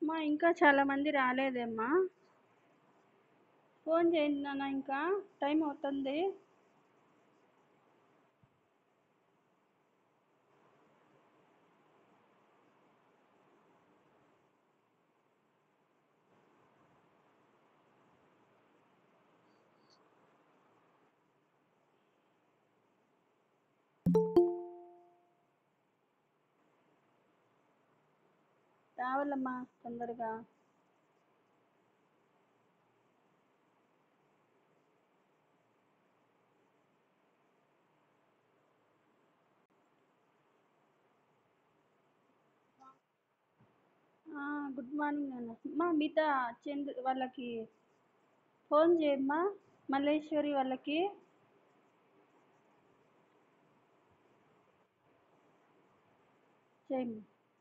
మా ఇంకా చాలా మంది రాలేదేమ్మా ఫోన్ చేయండి నాన్న ఇంకా టైం అవుతుంది రావాలమ్మా తొందరగా గుడ్ మార్నింగ్ నాన్న మా మిగతా చంద్ర వాళ్ళకి ఫోన్ చేయమ్మా మల్లేశ్వరి వాళ్ళకి చేయమ్మా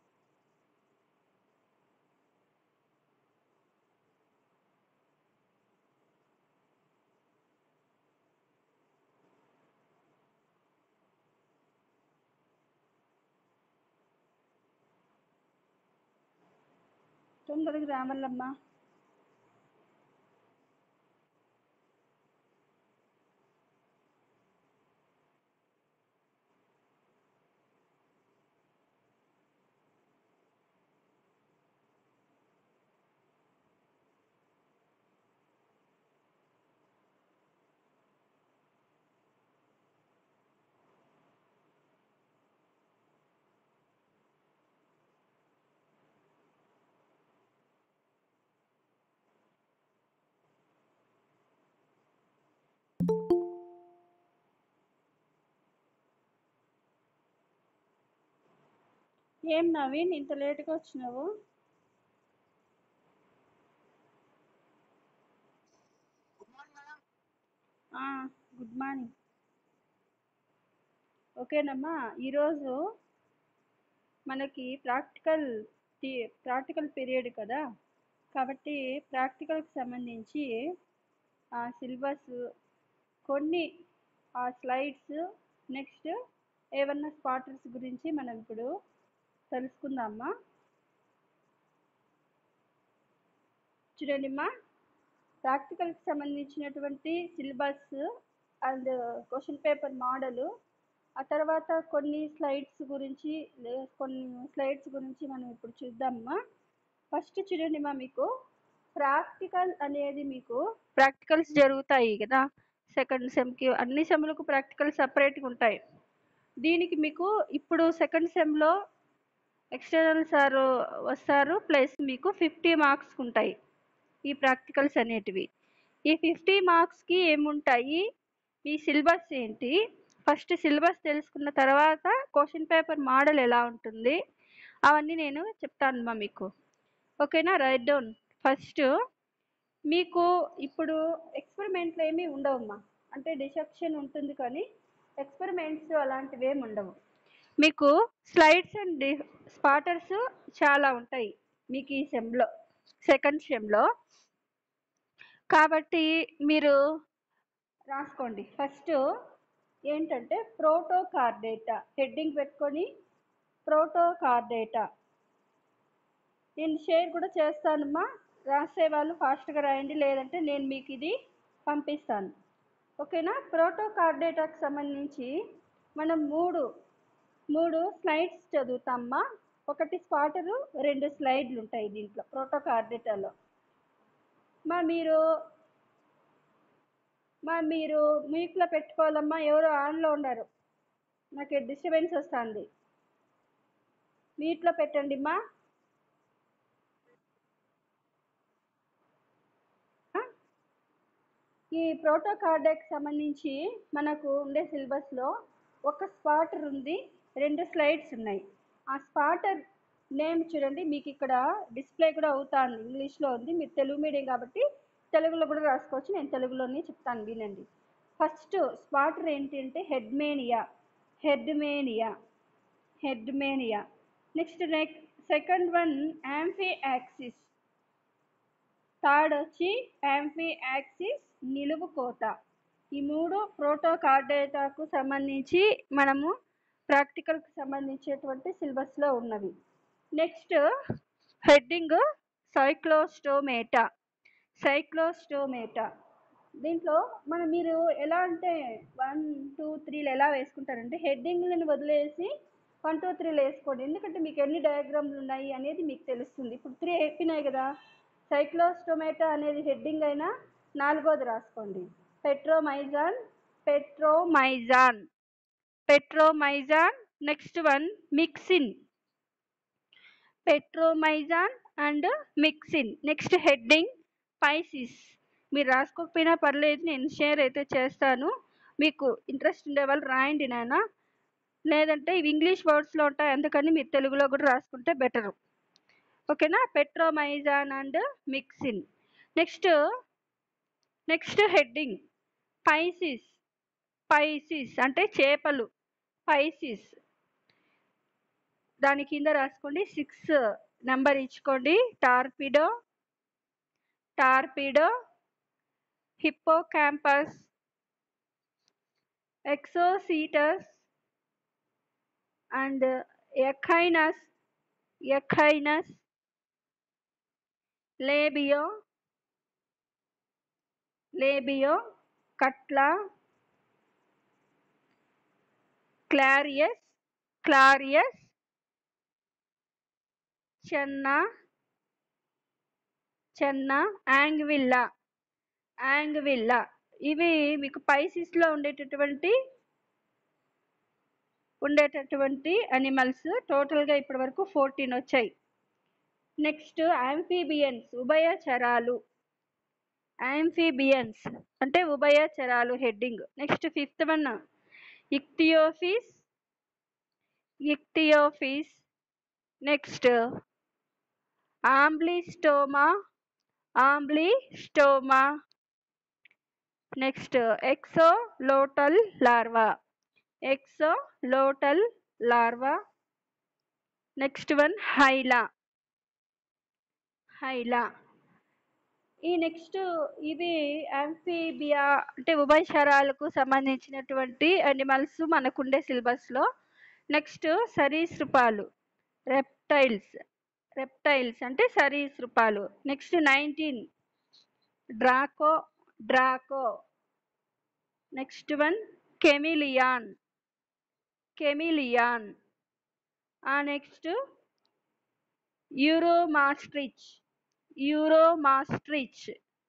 తొందరగా రావాలమ్మా ఏం నవీన్ ఇంత లేట్గా వచ్చినావు గుడ్ మార్నింగ్ ఓకేనమ్మా ఈరోజు మనకి ప్రాక్టికల్ ప్రాక్టికల్ పీరియడ్ కదా కాబట్టి ప్రాక్టికల్కి సంబంధించి ఆ సిలబస్ కొన్ని ఆ స్లైడ్స్ నెక్స్ట్ ఏమన్నా స్పాటర్స్ గురించి మనం ఇప్పుడు తెలుసుకుందామా చూడండిమ్మా ప్రాక్టికల్కి సంబంధించినటువంటి syllabus and question paper model ఆ తర్వాత కొన్ని స్లైడ్స్ గురించి లే- కొన్ని స్లైడ్స్ గురించి మనం ఇప్పుడు చూద్దామమ్మా ఫస్ట్ చూడండిమ్మా మీకు ప్రాక్టికల్ అనేది మీకు ప్రాక్టికల్స్ జరుగుతాయి కదా సెకండ్ సెమ్కి అన్ని సెమ్లకు ప్రాక్టికల్ సపరేట్గా ఉంటాయి దీనికి మీకు ఇప్పుడు సెకండ్ సెమ్లో ఎక్స్టర్నల్ సార్ వస్తారు ప్లస్ మీకు ఫిఫ్టీ మార్క్స్ ఉంటాయి ఈ ప్రాక్టికల్స్ అనేటివి ఈ ఫిఫ్టీ మార్క్స్కి ఏముంటాయి మీ సిలబస్ ఏంటి ఫస్ట్ సిలబస్ తెలుసుకున్న తర్వాత క్వశ్చన్ పేపర్ మోడల్ ఎలా ఉంటుంది అవన్నీ నేను చెప్తానమ్మా మీకు ఓకేనా రైట్ డౌన్ ఫస్ట్ మీకు ఇప్పుడు ఎక్స్పెరిమెంట్లు ఏమీ ఉండవమ్మా అంటే డిసెక్షన్ ఉంటుంది కానీ ఎక్స్పెరిమెంట్స్ అలాంటివి ఏమి ఉండవు మీకు స్లైడ్స్ అండ్ డి స్పాటర్స్ చాలా ఉంటాయి మీకు ఈ సెమ్లో సెకండ్ సెమ్లో కాబట్టి మీరు రాసుకోండి ఫస్ట్ ఏంటంటే ప్రోటో కార్డేటా హెడ్డింగ్ పెట్టుకొని ప్రోటో కార్డేటా నేను షేర్ కూడా చేస్తానమ్మా రాసే వాళ్ళు ఫాస్ట్గా రాయండి లేదంటే నేను మీకు ఇది పంపిస్తాను ఓకేనా ప్రోటో కార్డేటాకు సంబంధించి మనం మూడు మూడు స్లైడ్స్ చదువుతామ్మా ఒకటి స్పాటరు రెండు స్లైడ్లు ఉంటాయి దీంట్లో ప్రోటో కార్డేటాలో మా మీరు మా మీరు మ్యూట్లో పెట్టుకోవాలమ్మా ఎవరు ఆన్లో ఉన్నారు నాకు డిస్టర్బెన్స్ వస్తుంది మ్యూట్లో పెట్టండి మా ఈ ప్రోటో కార్డేకి సంబంధించి మనకు ఉండే సిలబస్లో ఒక స్పాటర్ ఉంది రెండు స్లైడ్స్ ఉన్నాయి ఆ స్పాటర్ నేమ్ చూడండి మీకు ఇక్కడ డిస్ప్లే కూడా అవుతుంది ఇంగ్లీష్లో ఉంది మీరు తెలుగు మీడియం కాబట్టి తెలుగులో కూడా రాసుకోవచ్చు నేను తెలుగులోనే చెప్తాను వినండి ఫస్ట్ స్పాటర్ ఏంటి అంటే హెడ్మేనియా హెడ్మేనియా హెడ్మేనియా నెక్స్ట్ నెక్ second one amphioxus third వచ్చి యాంఫీ యాక్సిస్ నిలువు కోత ఈ మూడు ప్రోటో కార్డేటాకు సంబంధించి మనము ప్రాక్టికల్కి సంబంధించేటువంటి సిలబస్లో ఉన్నవి నెక్స్ట్ హెడ్డింగ్ సైక్లోస్టోమేటా సైక్లోస్టోమేటా దీంట్లో మనం మీరు ఎలా అంటే వన్ టూ త్రీలు ఎలా వేసుకుంటారంటే హెడ్డింగ్లను వదిలేసి వన్ టూ త్రీలు వేసుకోండి ఎందుకంటే మీకు ఎన్ని డయాగ్రామ్లు ఉన్నాయి అనేది మీకు తెలుస్తుంది ఇప్పుడు త్రీ అయిపోయినాయి కదా సైక్లోస్టోమేటా అనేది హెడ్డింగ్ అయినా నాలుగోది రాసుకోండి petromyzon petromyzon petromyzon next one myxine petromyzon and myxine next heading pisces మీరు రాసుకోకపోయినా పర్లేదు నేను షేర్ అయితే చేస్తాను మీకు ఇంట్రెస్ట్ ఉండే వాళ్ళు రాయండి నాన్న లేదంటే ఇవి ఇంగ్లీష్ వర్డ్స్లో ఉంటాయి అందుకని మీరు తెలుగులో కూడా రాసుకుంటే బెటరు ఓకేనా petromyzon and myxine next next heading pisces pisces అంటే చేపలు పైసిస్ దాని కింద రాసుకోండి సిక్స్ నెంబర్ ఇచ్చుకోండి torpedo torpedo hippocampus exocoetus and echeneis echeneis labeo labeo catla clarias clarias channa channa anguilla anguilla ఇవి మీకు పైసిస్లో ఉండేటటువంటి ఉండేటటువంటి అనిమల్స్ టోటల్గా ఇప్పటి వరకు ఫోర్టీన్ వచ్చాయి నెక్స్ట్ యాంఫీబియన్స్ ఉభయచరాలు యాంఫీబియన్స్ అంటే ఉభయచరాలు heading next fifth one ichthyophis ichthyophis next ambystoma ambystoma next axolotl larva axolotl larva next one hyla hyla ఈ నెక్స్ట్ ఇవి యాంఫీబియా అంటే ఉభయచరాలకు సంబంధించినటువంటి అనిమల్స్ మనకుండే సిలబస్లో నెక్స్ట్ సరీసృపాలు రెప్టైల్స్ రెప్టైల్స్ అంటే సరీసృపాలు next nineteen draco draco next one chamaeleon chamaeleon ఆ next uromastix uromastix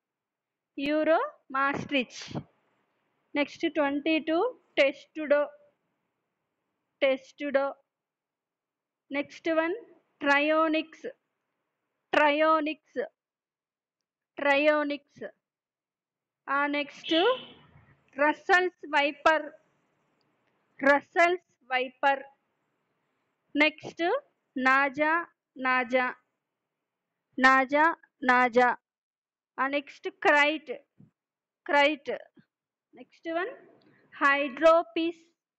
uromastix next twenty two testudo testudo next one trionyx trionyx trionyx ఆ next Russell's viper Russell's viper next naja naja naja naja ఆ next krait krait next one hydrophis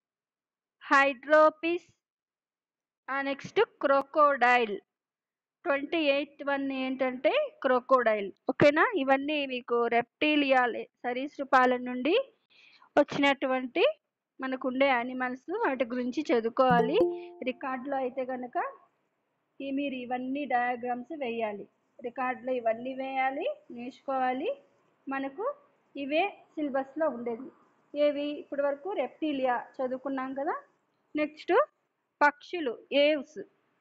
hydrophis ఆ next crocodile twenty eighth one ఏంటంటే crocodile ఓకేనా ఇవన్నీ మీకు రెప్టీలియా సరీసృపాల నుండి వచ్చినటువంటి మనకు ఉండే యానిమల్స్ వాటి గురించి చదువుకోవాలి రికార్డులో అయితే కనుక ఈ మీరు ఇవన్నీ డయాగ్రామ్స్ వేయాలి రికార్డులో ఇవన్నీ వేయాలి నేర్చుకోవాలి మనకు ఇవే సిలబస్లో ఉండేది ఏవి ఇప్పటి వరకు రెప్టీలియా చదువుకున్నాం కదా నెక్స్ట్ పక్షులు ఏవ్స్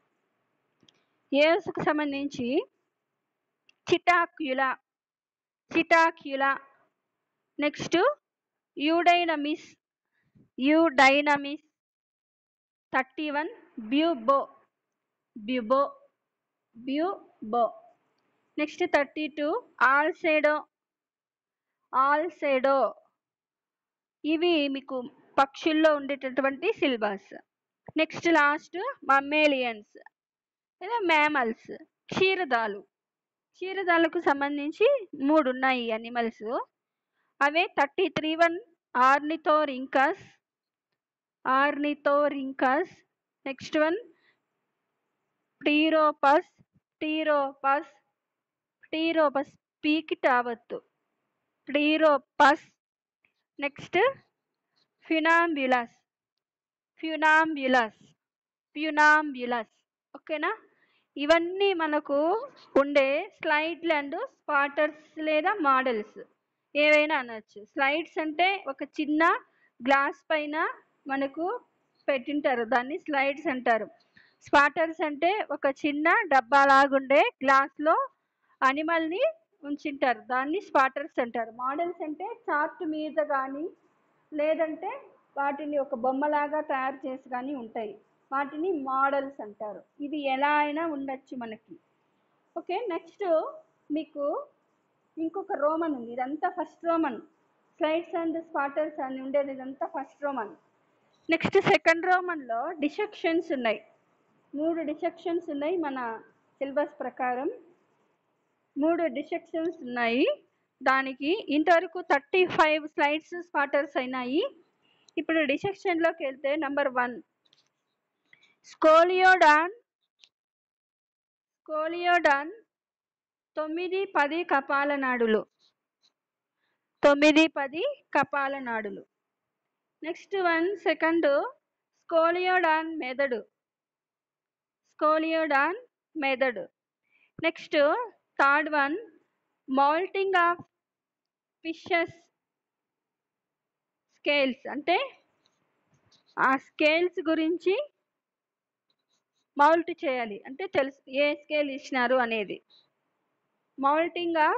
ఏవ్స్కి సంబంధించి psittacula psittacula next eudynamis eudynamis thirty one bubo bubo bubo next thirty two alcedo alcedo ఇవి మీకు పక్షుల్లో ఉండేటటువంటి సిలబస్ నెక్స్ట్ లాస్ట్ మమ్మేలియన్స్ లేదా మ్యామల్స్ క్షీరదాలు క్షీరదాలకు సంబంధించి మూడు ఉన్నాయి అనిమల్స్ అవే thirty three one ornithorhynchus ornithorhynchus next one pteropus pteropus pteropus పీకి టావత్తు ప్టీరోపస్ నెక్స్ట్ ఫినాంబ్యులస్ ఫ్యునాంబ్యులస్ ఫ్యునాంబ్యులస్ ఓకేనా ఇవన్నీ మనకు ఉండే స్లైడ్లు అండ్ స్పాటర్స్ లేదా మోడల్స్ ఏవైనా అనొచ్చు స్లైడ్స్ అంటే ఒక చిన్న గ్లాస్ పైన మనకు పెట్టింటారు దాన్ని స్లైడ్స్ అంటారు స్పాటర్స్ అంటే ఒక చిన్న డబ్బా లాగుండే గ్లాస్లో అనిమల్ని ఉంచింటారు దాన్ని స్పాటర్స్ అంటారు మోడల్స్ అంటే చార్ట్ మీద కానీ లేదంటే వాటిని ఒక బొమ్మలాగా తయారు చేసి కానీ ఉంటాయి వాటిని మోడల్స్ అంటారు ఇవి ఎలా అయినా ఉండొచ్చు మనకి ఓకే నెక్స్ట్ మీకు ఇంకొక రోమన్ ఉంది ఇదంతా first Roman slides and spotters అని ఉండేది ఇదంతా ఫస్ట్ రోమన్ నెక్స్ట్ సెకండ్ రోమన్లో డిసెక్షన్స్ ఉన్నాయి మూడు డిసెక్షన్స్ ఉన్నాయి మన సిలబస్ ప్రకారం మూడు డిసెక్షన్స్ ఉన్నాయి దానికి ఇంతవరకు థర్టీ ఫైవ్ స్లైడ్స్ స్పాటర్స్ అయినాయి ఇప్పుడు డిసెక్షన్లోకి వెళ్తే నంబర్ వన్ స్కోలియోడాన్ స్కోలియోడాన్ తొమ్మిది పది కపాల నాడులు తొమ్మిది పది కపాల నాడులు నెక్స్ట్ వన్ సెకండ్ స్కోలియోడాన్ మెదడు స్కోలియోడాన్ మెదడు next third one moulting of fishes scales అంటే ఆ స్కేల్స్ గురించి మౌల్ట్ చేయాలి అంటే తెలుసు ఏ స్కేల్ ఇచ్చినారు అనేది మౌల్టింగ్ ఆఫ్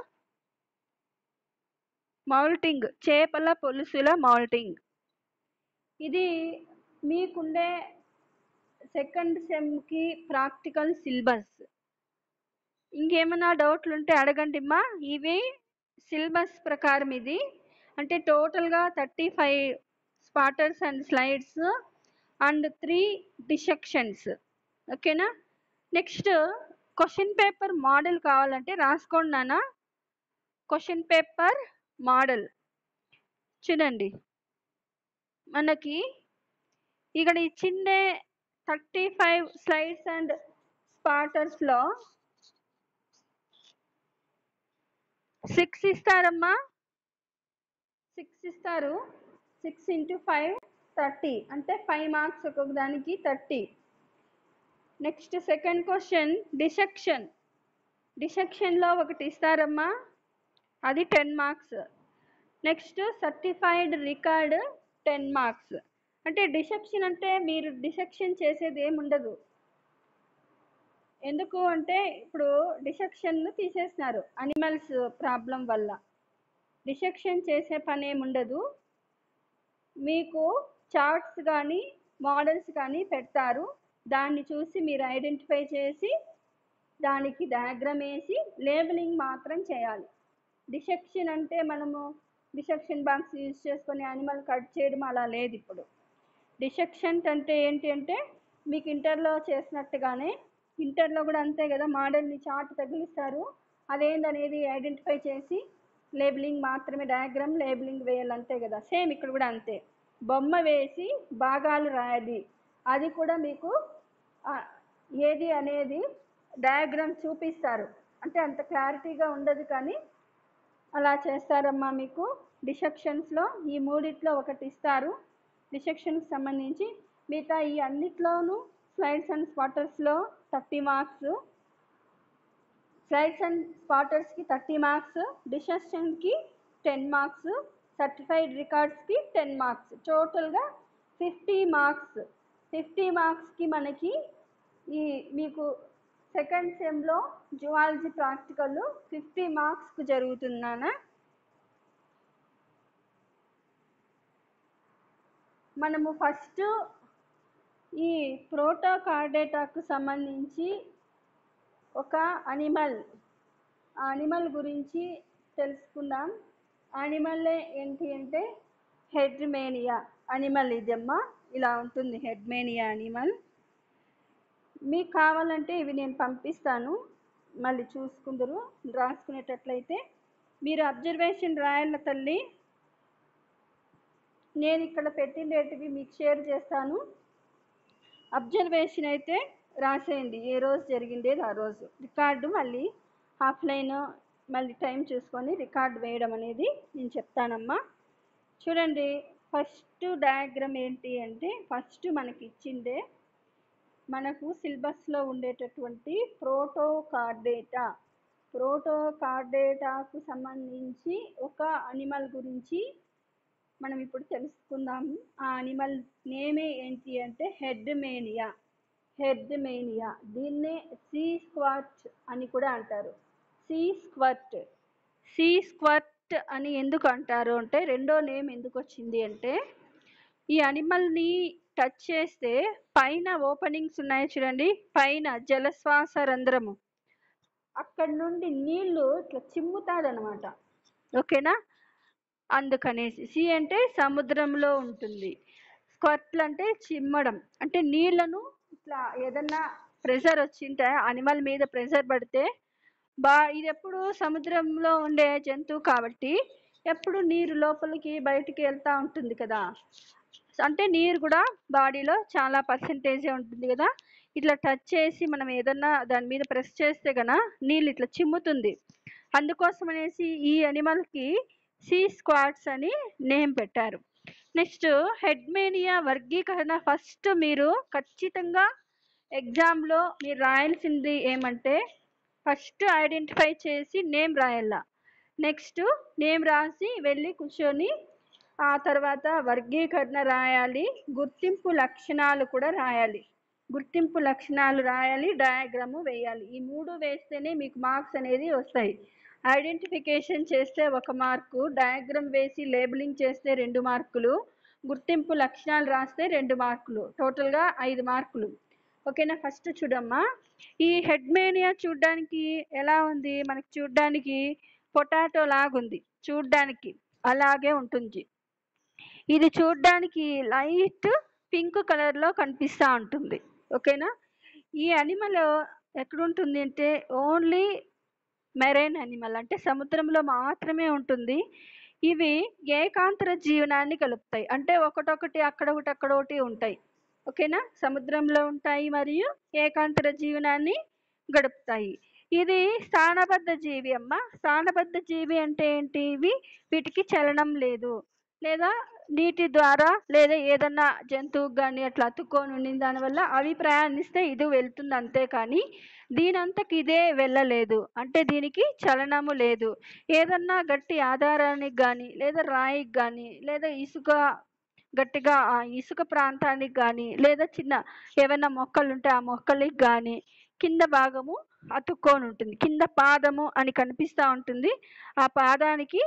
మౌల్టింగ్ చేపల పులుసుల మౌల్టింగ్ ఇది మీకుండే సెకండ్ సెమ్కి ప్రాక్టికల్ సిలబస్ ఇంకేమైనా డౌట్లు ఉంటే అడగండి అమ్మా ఇవి సిలబస్ ప్రకారం ఇది అంటే టోటల్గా thirty five spotters and slides and three dissections ఓకేనా నెక్స్ట్ క్వశ్చన్ పేపర్ మోడల్ కావాలంటే రాసుకోండి నాన్న క్వశ్చన్ పేపర్ మోడల్ చూడండి మనకి ఇక్కడ ఇచ్చిండే థర్టీ ఫైవ్ స్లైడ్స్ అండ్ స్పాటర్స్లో సిక్స్ ఇస్తారమ్మా సిక్స్ ఇస్తారు సిక్స్ ఇంటూ ఫైవ్ థర్టీ అంటే ఫైవ్ మార్క్స్ ఒక్కొక్క దానికి thirty next second question dissection డిసెక్షన్లో ఒకటి ఇస్తారమ్మా అది ten marks next certified record ten marks అంటే డిసెక్షన్ అంటే మీరు డిసెక్షన్ చేసేది ఏమి ఉండదు ఎందుకు అంటే ఇప్పుడు డిసెక్షన్ తీసేసినారు అనిమల్స్ ప్రాబ్లం వల్ల డిసెక్షన్ చేసే పని ఏమి ఉండదు మీకు చార్ట్స్ కానీ మోడల్స్ కానీ పెడతారు దాన్ని చూసి మీరు ఐడెంటిఫై చేసి దానికి డయాగ్రామ్ వేసి లేబులింగ్ మాత్రం చేయాలి డిసెక్షన్ అంటే మనము డిసెక్షన్ బాక్స్ యూజ్ చేసుకొని యానిమల్ కట్ చేయడం అలా లేదు ఇప్పుడు డిసెక్షన్ అంటే ఏంటి అంటే మీకు ఇంటర్లో చేసినట్టుగానే ఇంటర్లో కూడా అంతే కదా మోడల్ని చార్ట్ తగిలిస్తారు అదేందనేది ఐడెంటిఫై చేసి లేబులింగ్ మాత్రమే డయాగ్రామ్ లేబులింగ్ వేయాలి అంతే కదా సేమ్ ఇక్కడ కూడా అంతే బొమ్మ వేసి భాగాలు రాయాలి అది కూడా మీకు ఆ, ఏది అనేది డయాగ్రామ్ చూపిస్తారు అంటే అంత క్లారిటీగా ఉండదు కానీ అలా చేస్తారమ్మా మీకు డిసెక్షన్స్లో ఈ మూడిట్లో ఒకటి ఇస్తారు డిసెక్షన్కి సంబంధించి మిగతా ఈ అన్నిట్లోనూ స్లైడ్స్ అండ్ స్పాటర్స్లో థర్టీ మార్క్స్ స్లైడ్స్ అండ్ స్పాటర్స్కి థర్టీ మార్క్స్ డిసెక్షన్కి టెన్ మార్క్స్ సర్టిఫైడ్ రికార్డ్స్కి టెన్ మార్క్స్ టోటల్గా ఫిఫ్టీ మార్క్స్ ఫిఫ్టీ మార్క్స్కి మనకి ఈ మీకు సెకండ్ సెమ్లో జువాలజీ ప్రాక్టికల్ ఫిఫ్టీ మార్క్స్కి జరుగుతున్నానా మనము ఫస్ట్ ఈ ప్రోటోకార్డేటాకు సంబంధించి ఒక అనిమల్ ఆ అనిమల్ గురించి తెలుసుకుందాం అనిమల్ ఏంటి అంటే హెడ్ మేనియా అనిమల్ ఇదమ్మా ఇలా ఉంటుంది హెడ్ మేనియా అనిమల్ మీకు కావాలంటే ఇవి నేను పంపిస్తాను మళ్ళీ చూసుకుందరు రాసుకునేటట్లయితే మీరు అబ్జర్వేషన్ రాయాల తల్లి నేను ఇక్కడ పెట్టినవి మీకు షేర్ చేస్తాను అబ్జర్వేషన్ అయితే రాసేయండి ఏ రోజు జరిగిండేది ఆ రోజు రికార్డు మళ్ళీ ఆఫ్లైన్ మళ్ళీ టైం చూసుకొని రికార్డు వేయడం అనేది నేను చెప్తానమ్మా చూడండి ఫస్ట్ డయాగ్రామ్ ఏంటి అంటే ఫస్ట్ మనకి ఇచ్చిందే మనకు సిలబస్లో ఉండేటటువంటి ప్రోటోకార్డేటా ప్రోటోకార్డేటాకు సంబంధించి ఒక అనిమల్ గురించి మనం ఇప్పుడు తెలుసుకుందాము ఆ అనిమల్ నేమే ఏంటి అంటే హెడ్ మేనియా హెడ్ మేనియా దీన్నే సీ స్క్వాట్ అని కూడా అంటారు సీ స్క్వట్ సీ స్క్వట్ అని ఎందుకు అంటారు అంటే రెండో నేమ్ ఎందుకు వచ్చింది అంటే ఈ అనిమల్ని టచ్ చేస్తే పైన ఓపెనింగ్స్ ఉన్నాయి చూడండి పైన జలశ్వాస రంధ్రము అక్కడ నుండి నీళ్లు ఇట్లా చిమ్ముతాడనమాట ఓకేనా అందుకనేసి సి అంటే సముద్రంలో ఉంటుంది స్క్వట్లు అంటే చిమ్మడం అంటే నీళ్లను ఇట్లా ఏదన్నా ప్రెషర్ వచ్చింటే అనిమల్ మీద ప్రెషర్ పడితే బా ఇది ఎప్పుడు సముద్రంలో ఉండే జంతువు కాబట్టి ఎప్పుడు నీరు లోపలికి బయటికి వెళ్తూ ఉంటుంది కదా అంటే నీరు కూడా బాడీలో చాలా పర్సంటేజే ఉంటుంది కదా ఇట్లా టచ్ చేసి మనం ఏదన్నా దాని మీద ప్రెస్ చేస్తే గన నీళ్ళు ఇట్లా చిమ్ముతుంది అందుకోసం అనేసి ఈ అనిమల్కి సీ స్క్వాడ్స్ అని నేమ్ పెట్టారు నెక్స్ట్ హెడ్మేనియా వర్గీకరణ ఫస్ట్ మీరు ఖచ్చితంగా ఎగ్జామ్లో మీరు రాయాల్సింది ఏమంటే ఫస్ట్ ఐడెంటిఫై చేసి నేమ్ రాయాల నెక్స్ట్ నేమ్ రాసి వెళ్ళి కూర్చొని ఆ తర్వాత వర్గీకరణ రాయాలి గుర్తింపు లక్షణాలు కూడా రాయాలి గుర్తింపు లక్షణాలు రాయాలి డయాగ్రాము వేయాలి ఈ మూడు వేస్తేనే మీకు మార్క్స్ అనేది వస్తాయి ఐడెంటిఫికేషన్ చేస్తే ఒక మార్కు డయాగ్రామ్ వేసి లేబులింగ్ చేస్తే రెండు మార్కులు గుర్తింపు లక్షణాలు రాస్తే రెండు మార్కులు టోటల్గా ఐదు మార్కులు ఓకేనా ఫస్ట్ చూడమ్మా ఈ హెడ్మేనియా చూడ్డానికి ఎలా ఉంది మనకి చూడ్డానికి పొటాటో లాగుంది చూడ్డానికి అలాగే ఉంటుంది ఇది చూడ్డానికి లైట్ పింక్ కలర్లో కనిపిస్తూ ఉంటుంది ఓకేనా ఈ అనిమల్ ఎక్కడుంటుంది అంటే ఓన్లీ మెరైన్ అనిమల్ అంటే సముద్రంలో మాత్రమే ఉంటుంది ఇవి ఏకాంతర జీవనాన్ని కలుపుతాయి అంటే ఒకటొకటి అక్కడ ఒకటి అక్కడ ఒకటి ఉంటాయి ఓకేనా సముద్రంలో ఉంటాయి మరియు ఏకాంతర జీవనాన్ని గడుపుతాయి ఇది స్థానబద్ధ జీవి అమ్మ స్థానబద్ధ జీవి అంటే ఏంటి ఇవి వీటికి చలనం లేదు లేదా నీటి ద్వారా లేదా ఏదన్నా జంతువుకి కానీ అట్లా అతుక్కొని ఉండిన దానివల్ల అవి ప్రయాణిస్తే ఇది వెళ్తుంది అంతే కానీ దీనంతకి ఇదే వెళ్ళలేదు అంటే దీనికి చలనము లేదు ఏదన్నా గట్టి ఆధారానికి కానీ లేదా రాయికి కానీ లేదా ఇసుక గట్టిగా ఆ ఇసుక ప్రాంతానికి కానీ లేదా చిన్న ఏమైనా మొక్కలు ఉంటే ఆ మొక్కలకి కానీ కింద భాగము అతుక్కొని ఉంటుంది కింద పాదము అని కనిపిస్తూ ఉంటుంది ఆ పాదానికి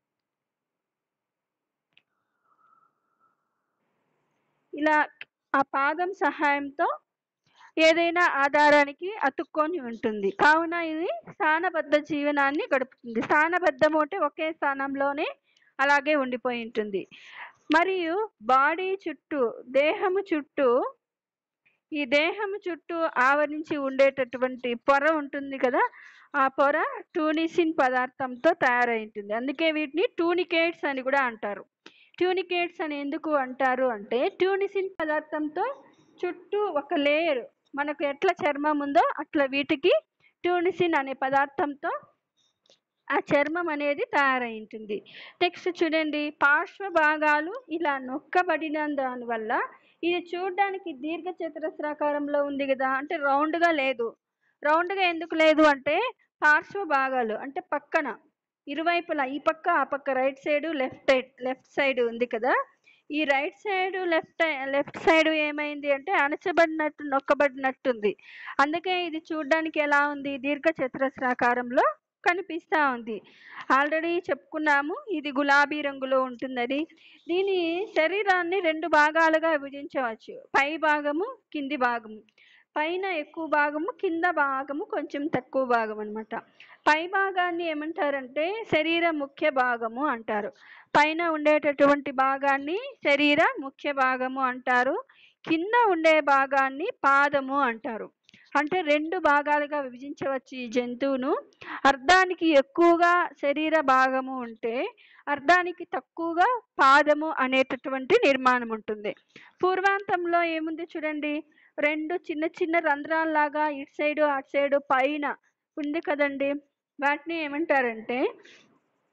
ఇలా ఆ పాదం సహాయంతో ఏదైనా ఆధారానికి అతుక్కొని ఉంటుంది కావున ఇది స్థానబద్ధ జీవనాన్ని గడుపుతుంది స్థానబద్ధము అంటే ఒకే స్థానంలోనే అలాగే ఉండిపోయి ఉంటుంది మరియు బాడీ చుట్టూ దేహము చుట్టూ ఈ దేహము చుట్టూ ఆవరించి ఉండేటటువంటి పొర ఉంటుంది కదా ఆ పొర టూనిసిన్ పదార్థంతో తయారై ఉంటుంది అందుకే వీటిని టూనికేట్స్ అని కూడా అంటారు ట్యూనికేట్స్ అని ఎందుకు అంటారు అంటే ట్యూనిసిన్ పదార్థంతో చుట్టూ ఒక లేయర్ మనకు ఎట్లా చర్మం ఉందో అట్లా వీటికి ట్యూనిసిన్ అనే పదార్థంతో ఆ చర్మం అనేది తయారై ఉంటుంది నెక్స్ట్ చూడండి పార్శ్వ భాగాలు ఇలా నొక్కబడిన దానివల్ల ఇది చూడడానికి దీర్ఘ చతురస్రాకారంలో ఉంది కదా అంటే రౌండ్గా లేదు రౌండ్గా ఎందుకు లేదు అంటే పార్శ్వ భాగాలు అంటే పక్కన ఇరువైపులా ఈ పక్క ఆ పక్క right side left left side ఉంది కదా ఈ right side left left side ఏమైంది అంటే అణచబడినట్టు నొక్కబడినట్టుంది అందుకే ఇది చూడడానికి ఎలా ఉంది దీర్ఘ చతురస్రాకారంలో కనిపిస్తూ ఉంది ఆల్రెడీ చెప్పుకున్నాము ఇది గులాబీ రంగులో ఉంటుందని దీని శరీరాన్ని రెండు భాగాలుగా విభజించవచ్చు పై భాగము కింది భాగము పైన ఎక్కువ భాగము కింద భాగము కొంచెం తక్కువ భాగం అనమాట పై భాగాన్ని ఏమంటారంటే శరీర ముఖ్య భాగము అంటారు పైన ఉండేటటువంటి భాగాన్ని శరీర ముఖ్య భాగము అంటారు కింద ఉండే భాగాన్ని పాదము అంటారు అంటే రెండు భాగాలుగా విభజించవచ్చు ఈ జంతువును అర్ధానికి ఎక్కువగా శరీర భాగము ఉంటే అర్ధానికి తక్కువగా పాదము అనేటటువంటి నిర్మాణం ఉంటుంది పూర్వాంతంలో ఏముంది చూడండి రెండు చిన్న చిన్న రంధ్రాల్లాగా ఇటు సైడు అటు సైడు పైన ఉంది కదండి వాటిని ఏమంటారంటే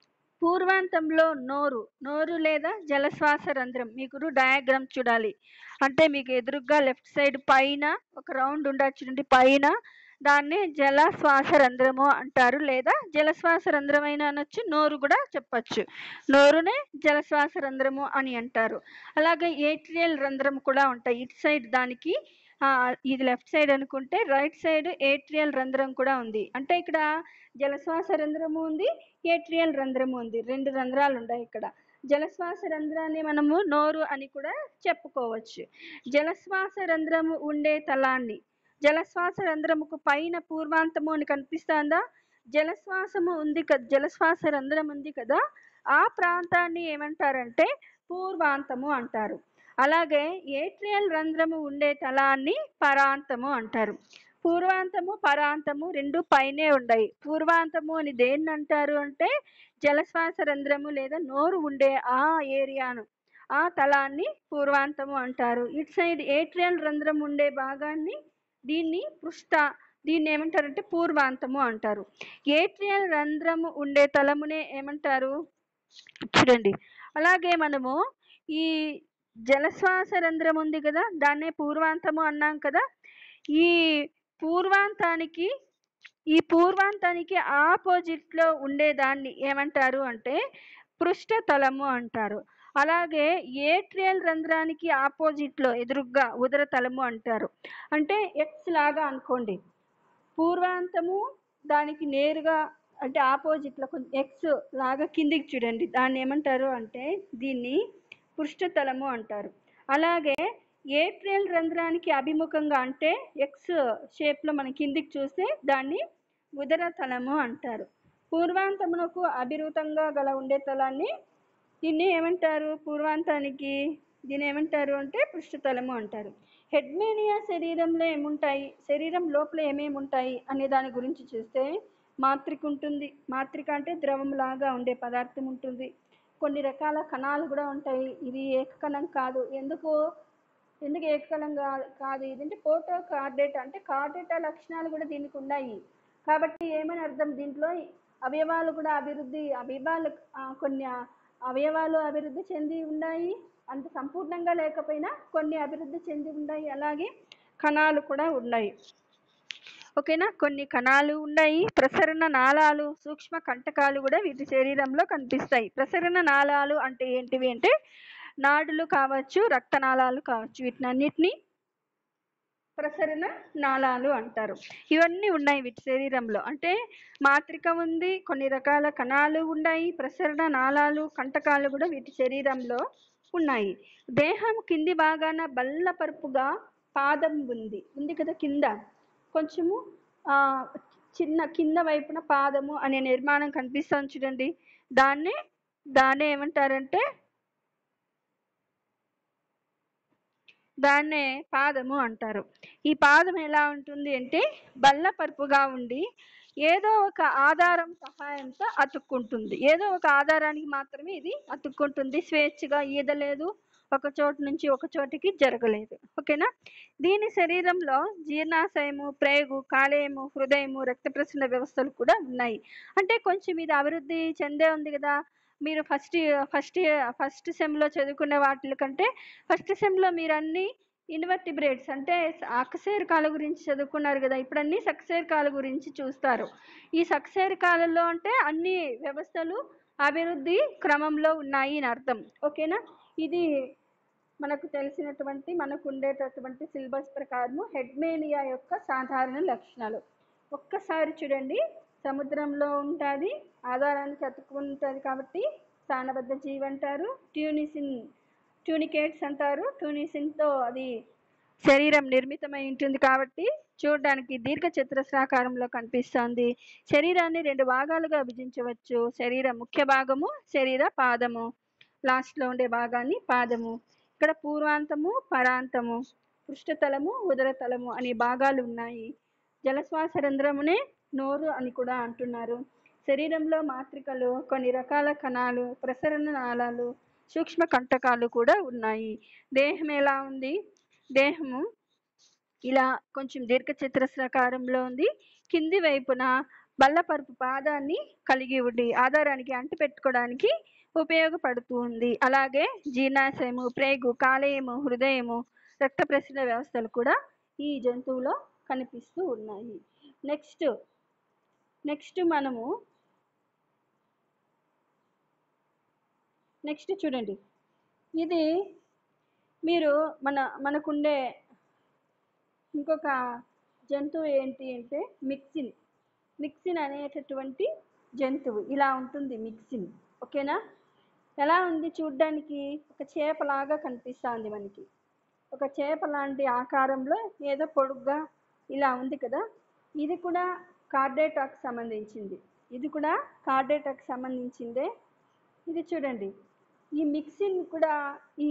పూర్వాంతంలో నోరు నోరు లేదా జలశ్వాస రంధ్రం మీకు డయాగ్రామ్ చూడాలి అంటే మీకు ఎదురుగా లెఫ్ట్ సైడ్ పైన ఒక రౌండ్ ఉండొచ్చు చూడండి పైన దాన్ని జలశ్వాస రంధ్రము అంటారు లేదా జలశ్వాస రంధ్రం అయినా అనొచ్చు నోరు కూడా చెప్పొచ్చు నోరునే జలశ్వాస రంధ్రము అని అంటారు అలాగే ఏట్రియల్ రంధ్రం కూడా ఉంటాయి ఇటు సైడ్ దానికి ఆ, ఇది లెఫ్ట్ సైడ్ అనుకుంటే రైట్ సైడ్ ఏట్రియల్ రంధ్రం కూడా ఉంది అంటే ఇక్కడ జలశ్వాస రంధ్రము ఉంది ఏట్రియల్ రంధ్రము ఉంది రెండు రంధ్రాలు ఉన్నాయి ఇక్కడ జలశ్వాస రంధ్రాన్ని మనము నోరు అని కూడా చెప్పుకోవచ్చు జలశ్వాస రంధ్రము ఉండే తలాన్ని జలశ్వాస రంధ్రముకు పైన పూర్వాంతము అని కనిపిస్తుందా జలశ్వాసము ఉంది కదా జలశ్వాస రంధ్రం ఉంది కదా ఆ ప్రాంతాన్ని ఏమంటారంటే పూర్వాంతము అంటారు అలాగే ఏట్రియల్ రంధ్రము ఉండే తలాన్ని పరాంతము అంటారు పూర్వాంతము పరాంతము రెండు పైనే ఉన్నాయి పూర్వాంతము అని దేన్ని అంటారు అంటే జలశ్వాస రంధ్రము లేదా నోరు ఉండే ఆ ఏరియాను ఆ తలాన్ని పూర్వాంతము అంటారు ఇటు సైడ్ ఏట్రియల్ రంధ్రం ఉండే భాగాన్ని దీన్ని పృష్ఠ దీన్ని ఏమంటారంటే పూర్వాంతము అంటారు ఏట్రియల్ రంధ్రము ఉండే తలమునే ఏమంటారు చూడండి అలాగే మనము ఈ జలశ్వాస రంధ్రం ఉంది కదా దాన్నే పూర్వాంతము అన్నాం కదా ఈ పూర్వాంతానికి ఈ పూర్వాంతానికి ఆపోజిట్ లో ఉండేదాన్ని ఏమంటారు అంటే పృష్ఠతలము అంటారు అలాగే ఏట్రియల్ రంధ్రానికి ఆపోజిట్ లో ఎదురుగ్గా ఉదర తలము అంటారు అంటే ఎక్స్ లాగా అనుకోండి పూర్వాంతము దానికి నేరుగా అంటే ఆపోజిట్ లో కొంచెం ఎక్స్ లాగా కిందికి చూడండి దాన్ని ఏమంటారు అంటే దీన్ని పృష్ఠతలము అంటారు అలాగే ఏప్రిల్ రంధ్రానికి అభిముఖంగా అంటే ఎక్స్ షేప్లో మన కిందికి చూస్తే దాన్ని ఉదర తలము అంటారు పూర్వాంతమునకు అభిరుతంగా గల ఉండే తలాన్ని దీన్ని ఏమంటారు పూర్వాంతానికి దీన్ని ఏమంటారు అంటే పృష్ఠతలము అంటారు హెడ్మేనియా శరీరంలో ఏముంటాయి శరీరం లోపల ఏమేమి ఉంటాయి అనే దాని గురించి చూస్తే మాత్రిక ఉంటుంది మాత్రిక అంటే ద్రవంలాగా ఉండే పదార్థం ఉంటుంది కొన్ని రకాల కణాలు కూడా ఉంటాయి ఇది ఏకకణం కాదు ఎందుకు ఎందుకు ఏకకణం కా- కాదు ఇదంటే ఫోటో కార్డేటా అంటే కార్డేటా లక్షణాలు కూడా దీనికి ఉన్నాయి కాబట్టి ఏమని అర్థం దీంట్లో అవయవాలు కూడా అభివృద్ధి అవయవాలు ఆ, కొన్ని ఆ- అవయవాలు అభివృద్ధి చెంది ఉన్నాయి అంత సంపూర్ణంగా లేకపోయినా కొన్ని అభివృద్ధి చెంది ఉన్నాయి అలాగే కణాలు కూడా ఉన్నాయి ఓకేనా కొన్ని కణాలు ఉన్నాయి ప్రసరణ నాళాలు సూక్ష్మ కంటకాలు కూడా వీటి శరీరంలో కనిపిస్తాయి ప్రసరణ నాళాలు అంటే ఏంటివి అంటే నాడులు కావచ్చు రక్తనాళాలు కావచ్చు వీటినన్నిటిని ప్రసరణ నాళాలు అంటారు ఇవన్నీ ఉన్నాయి వీటి శరీరంలో అంటే మాత్రిక ఉంది కొన్ని రకాల కణాలు ఉన్నాయి ప్రసరణ నాళాలు కంటకాలు కూడా వీటి శరీరంలో ఉన్నాయి దేహం కింది భాగాన బల్లపరుపుగా పాదం ఉంది ఉంది కదా కింద కొంచెము ఆ, చిన్న కింద వైపున పాదము అనే నిర్మాణం కనిపిస్తుంది చూడండి దాన్నే దాన్నే ఏమంటారంటే దాన్నే పాదము అంటారు ఈ పాదం ఎలా ఉంటుంది అంటే బల్లపరుపుగా ఉండి ఏదో ఒక ఆధారం సహాయంతో అతుక్కుంటుంది ఏదో ఒక ఆధారానికి మాత్రమే ఇది అతుక్కుంటుంది స్వేచ్ఛగా ఈదలేదు ఒక చోటు నుంచి ఒక చోటికి జరగలేదు ఓకేనా దీని శరీరంలో జీర్ణాశయము ప్రేగు కాలేయము హృదయము రక్త ప్రసరణ వ్యవస్థలు కూడా ఉన్నాయి అంటే కొంచెం ఇది అభివృద్ధి చెందే ఉంది కదా మీరు ఫస్ట్ ఫస్ట్ ఫస్ట్ సెమ్లో చదువుకునే వాటి కంటే ఫస్ట్ సెమ్లో మీరు అన్ని ఇన్వర్టిబ్రేట్స్ అంటే అకశేరుకాల గురించి చదువుకున్నారు కదా ఇప్పుడు అన్ని సక్సేరుకాల గురించి చూస్తారు ఈ సక్సేరుకాలలో అంటే అన్ని వ్యవస్థలు అభివృద్ధి క్రమంలో ఉన్నాయి అని అర్థం ఓకేనా ఇది మనకు తెలిసినటువంటి మనకు ఉండేటటువంటి సిలబస్ ప్రకారము హెడ్మేనియా యొక్క సాధారణ లక్షణాలు ఒక్కసారి చూడండి సముద్రంలో ఉంటుంది ఆధారానికి అతుక్కుని ఉంటుంది కాబట్టి స్థానబద్ధ జీవి అంటారు ట్యూనిసిన్ ట్యూనికేట్స్ అంటారు ట్యూనిసిన్తో అది శరీరం నిర్మితమై ఉంటుంది కాబట్టి చూడడానికి దీర్ఘ చతురస్రాకారంలో కనిపిస్తుంది శరీరాన్ని రెండు భాగాలుగా విభజించవచ్చు శరీర ముఖ్య భాగము శరీర పాదము లాస్ట్లో ఉండే భాగాన్ని పాదము ఇక్కడ పూర్వాంతము పరాంతము పృష్ఠతలము ఉదరతలము అనే భాగాలు ఉన్నాయి జలశ్వాస రంధ్రమునే నోరు అని కూడా అంటున్నారు శరీరంలో మాత్రికలు కొన్ని రకాల కణాలు ప్రసరణ నాళాలు సూక్ష్మ కంటకాలు కూడా ఉన్నాయి దేహం ఎలా ఉంది దేహము ఇలా కొంచెం దీర్ఘచతురస్రాకారంలో ఉంది కింది వైపున బల్లపరుపు పాదాన్ని కలిగి ఉండి ఆధారానికి అంటి పెట్టుకోవడానికి ఉపయోగపడుతూ ఉంది అలాగే జీర్ణాశయము ప్రేగు కాలేయము హృదయము రక్త ప్రసరణ వ్యవస్థలు కూడా ఈ జంతువులో కనిపిస్తూ ఉన్నాయి నెక్స్ట్ నెక్స్ట్ మనము నెక్స్ట్ చూడండి ఇది మీరు మన మనకుండే ఇంకొక జంతువు ఏంటి అంటే మిక్సిన్ మిక్సిన్ అనేటటువంటి జంతువు ఇలా ఉంటుంది మిక్సిన్ ఓకేనా ఎలా ఉంది చూడ్డానికి ఒక చేపలాగా కనిపిస్తుంది మనకి ఒక చేప లాంటి ఆకారంలో ఏదో పొడుగ్గా ఇలా ఉంది కదా ఇది కూడా కార్డేటాక్ సంబంధించింది ఇది కూడా కార్డేటాక్ సంబంధించిందే ఇది చూడండి ఈ మిక్సిన్ కూడా ఈ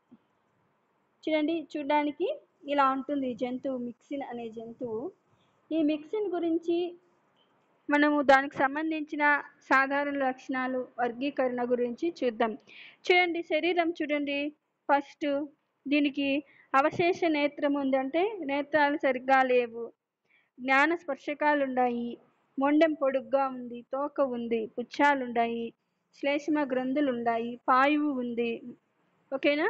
చూడండి చూడడానికి ఇలా ఉంటుంది ఈ జంతువు మిక్సిన్ అనే జంతువు ఈ మిక్సిన్ గురించి మనము దానికి సంబంధించిన సాధారణ లక్షణాలు వర్గీకరణ గురించి చూద్దాం చూడండి శరీరం చూడండి ఫస్ట్ దీనికి అవశేష నేత్రం ఉందంటే నేత్రాలు సరిగ్గా లేవు జ్ఞాన స్పర్శకాలు ఉన్నాయి మొండెం పొడుగ్గా ఉంది తోక ఉంది పుచ్చాలు ఉన్నాయి శ్లేష్మ గ్రంథులు ఉన్నాయి పాయువు ఉంది ఓకేనా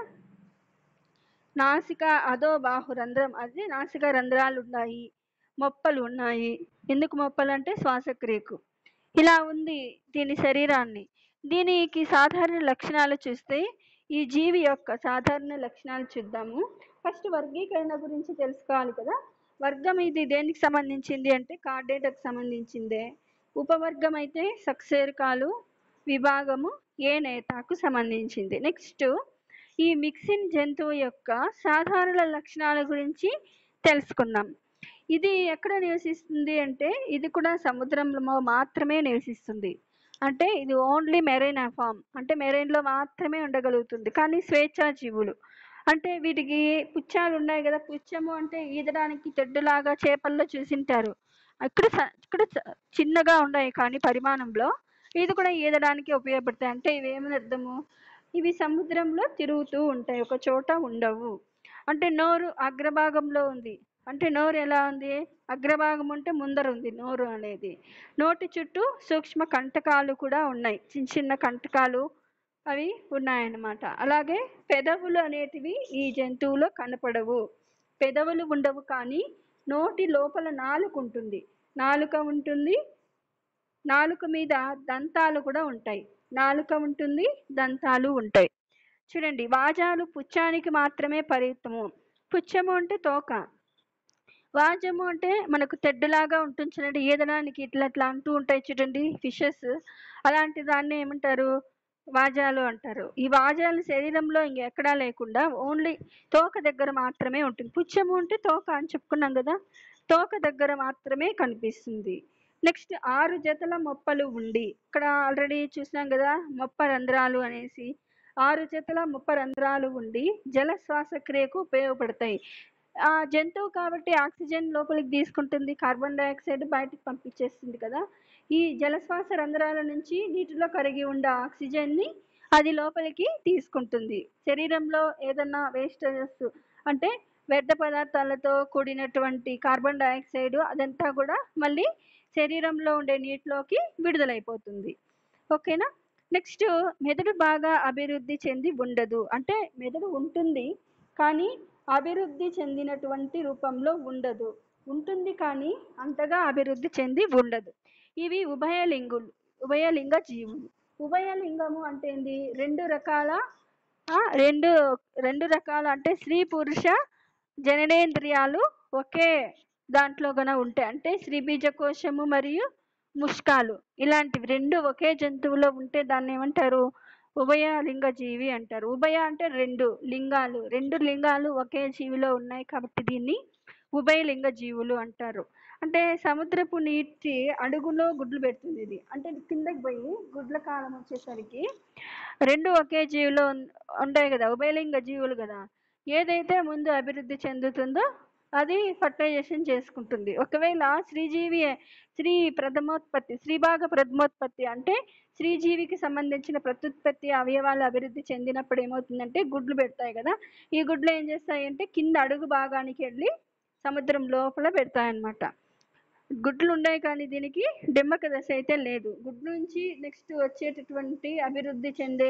నాసిక అదో బాహు రంధ్రం అది నాసిక రంధ్రాలు ఉన్నాయి మొప్పలు ఉన్నాయి ఎందుకు మొప్పలు అంటే శ్వాసక్రియకు ఇలా ఉంది దీని శరీరాన్ని దీనికి సాధారణ లక్షణాలు చూస్తే ఈ జీవి యొక్క సాధారణ లక్షణాలు చూద్దాము ఫస్ట్ వర్గీకరణ గురించి తెలుసుకోవాలి కదా వర్గం ఇది దేనికి సంబంధించింది అంటే కార్డేటకు సంబంధించిందే ఉపవర్గం అయితే సక్సేరుకాలు విభాగము ఏ నేతాకు సంబంధించింది నెక్స్ట్ ఈ మిక్సిన్ జంతువు యొక్క సాధారణ లక్షణాల గురించి తెలుసుకుందాం ఇది ఎక్కడ నివసిస్తుంది అంటే ఇది కూడా సముద్రంలో మాత్రమే నివసిస్తుంది అంటే ఇది ఓన్లీ మెరైన్ ఫామ్ అంటే మెరైన్లో మాత్రమే ఉండగలుగుతుంది కానీ స్వేచ్ఛా జీవులు అంటే వీటికి పుచ్చాలు ఉన్నాయి కదా పుచ్చము అంటే ఈదడానికి తెడ్డులాగా చేపల్లో చూసింటారు ఇక్కడ స- ఇక్కడ చ- చిన్నగా ఉన్నాయి కానీ పరిమాణంలో ఇది కూడా ఈదడానికి ఉపయోగపడతాయి అంటే ఇవేమని అర్థము ఇవి సముద్రంలో తిరుగుతూ ఉంటాయి ఒక చోట ఉండవు అంటే నోరు అగ్రభాగంలో ఉంది అంటే నోరు ఎలా ఉంది అగ్రభాగం అంటే ముందర ఉంది నోరు అనేది నోటి చుట్టూ సూక్ష్మ కంటకాలు కూడా ఉన్నాయి చిన్న చిన్న కంటకాలు అవి ఉన్నాయన్నమాట అలాగే పెదవులు అనేటివి ఈ జంతువులో కనపడవు పెదవులు ఉండవు కానీ నోటి లోపల నాలుక ఉంటుంది నాలుక ఉంటుంది నాలుక మీద దంతాలు కూడా ఉంటాయి నాలుక ఉంటుంది దంతాలు ఉంటాయి చూడండి వాజాలు పుచ్చానికి మాత్రమే పరిమితము పుచ్చము అంటే తోక వాజము అంటే మనకు తెడ్డులాగా ఉంటుంది చూడండి ఈదడానికి ఇట్లా ఇట్లా అంటూ ఉంటాయి చూడండి ఫిషెస్ అలాంటి దాన్ని ఏమంటారు వాజాలు అంటారు ఈ వాజాలు శరీరంలో ఇంకెక్కడా లేకుండా ఓన్లీ తోక దగ్గర మాత్రమే ఉంటుంది పుచ్చము అంటే తోక అని చెప్పుకున్నాం కదా తోక దగ్గర మాత్రమే కనిపిస్తుంది నెక్స్ట్ ఆరు జతల మొప్పలు ఉండి ఇక్కడ ఆల్రెడీ చూసినాం కదా మొప్ప రంధ్రాలు అనేసి ఆరు జతల మొప్ప రంధ్రాలు ఉండి జల శ్వాసక్రియకు ఉపయోగపడతాయి ఆ జంతువు కాబట్టి ఆక్సిజన్ లోపలికి తీసుకుంటుంది కార్బన్ డైఆక్సైడ్ బయటకు పంపించేస్తుంది కదా ఈ జలశ్వాస రంధ్రాల నుంచి నీటిలో కరిగి ఉండే ఆక్సిజన్ని అది లోపలికి తీసుకుంటుంది శరీరంలో ఏదన్నా వేస్టేజెస్ అంటే వ్యర్థ పదార్థాలతో కూడినటువంటి కార్బన్ డైఆక్సైడ్ అదంతా కూడా మళ్ళీ శరీరంలో ఉండే నీటిలోకి విడుదలైపోతుంది ఓకేనా నెక్స్ట్ మెదడు బాగా అభివృద్ధి చెంది ఉండదు అంటే మెదడు ఉంటుంది కానీ అభివృద్ధి చెందినటువంటి రూపంలో ఉండదు ఉంటుంది కానీ అంతగా అభివృద్ధి చెంది ఉండదు ఇవి ఉభయలింగులు ఉభయలింగ జీవులు ఉభయలింగము అంటే ఏంది రెండు రకాల ఆ, రెండు రెండు రకాల అంటే స్త్రీ పురుష జననేంద్రియాలు ఒకే దాంట్లో గన ఉంటాయి అంటే స్త్రీ బీజకోశము మరియు ముష్కాలు ఇలాంటివి రెండు ఒకే జంతువులో ఉంటే దాన్ని ఏమంటారు ఉభయ లింగ జీవి అంటారు ఉభయ అంటే రెండు లింగాలు రెండు లింగాలు ఒకే జీవిలో ఉన్నాయి కాబట్టి దీన్ని ఉభయలింగ జీవులు అంటారు అంటే సముద్రపు నీటి అడుగులో గుడ్లు పెడుతుంది ఇది అంటే కిందకి పోయి గుడ్ల కాలం వచ్చేసరికి రెండు ఒకే జీవిలో ఉన్- ఉంటాయి కదా ఉభయలింగ జీవులు కదా ఏదైతే ముందు అభివృద్ధి చెందుతుందో అది ఫర్టిలైజేషన్ చేసుకుంటుంది ఒకవేళ స్త్రీజీవి స్త్రీ ప్రథమోత్పత్తి స్త్రీభాగ ప్రథమోత్పత్తి అంటే స్త్రీజీవికి సంబంధించిన ప్రత్యుత్పత్తి అవయవాలు అభివృద్ధి చెందినప్పుడు ఏమవుతుందంటే గుడ్లు పెడతాయి కదా ఈ గుడ్లు ఏం చేస్తాయి అంటే కింద అడుగు భాగానికి వెళ్ళి సముద్రం లోపల పెడతాయన్నమాట గుడ్లు ఉన్నాయి కానీ దీనికి డింబక దశ అయితే లేదు గుడ్డు నుంచి నెక్స్ట్ వచ్చేటటువంటి అభివృద్ధి చెందే